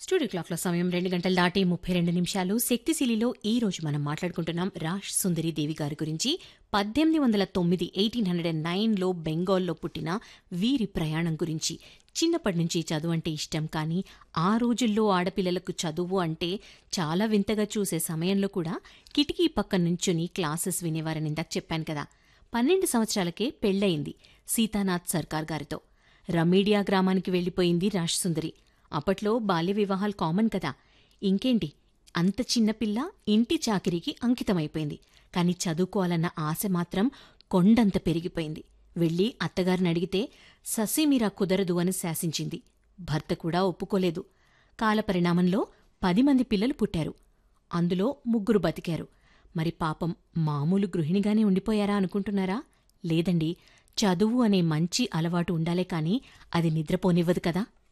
studio క్లాక్ల సమయం రెండు గంటల దాటి ముప్పై రెండు నిమిషాలు శక్తిశీలిలో ఈ రోజు మనం మాట్లాడుకుంటున్నాం రాష్ సుందరి దేవి గారి గురించి పద్దెనిమిది వందల తొమ్మిది ఎయిటీన్ హండ్రెడ్ అండ్ నైన్లో బెంగాల్లో పుట్టిన వీరి ప్రయాణం గురించి చిన్నప్పటి నుంచి చదువు అంటే ఇష్టం కానీ ఆ రోజుల్లో ఆడపిల్లలకు చదువు అంటే చాలా వింతగా చూసే సమయంలో కూడా కిటికీ పక్క నుంచుని క్లాసెస్ వినేవారని ఇందాక చెప్పాను కదా పన్నెండు సంవత్సరాలకే పెళ్లయింది సీతానాథ్ సర్కార్ గారితో రమీడియా గ్రామానికి వెళ్లిపోయింది రాష్ సుందరి అప్పట్లో బాల్య వివాహాలు కామన్ కదా ఇంకేంటి అంత చిన్నపిల్ల ఇంటి చాకిరీకి అంకితమైపోయింది కాని చదువుకోవాలన్న ఆశ మాత్రం కొండంత పెరిగిపోయింది వెళ్ళి అత్తగారిని అడిగితే ససీమీరా కుదరదు అని శాసించింది భర్త కూడా ఒప్పుకోలేదు కాలపరిణామంలో పది మంది పిల్లలు పుట్టారు అందులో ముగ్గురు బతికారు మరి పాపం మామూలు గృహిణిగానే ఉండిపోయారా అనుకుంటున్నారా లేదండి చదువు అనే మంచి అలవాటు ఉండాలే కాని అది నిద్రపోనివ్వదు కదా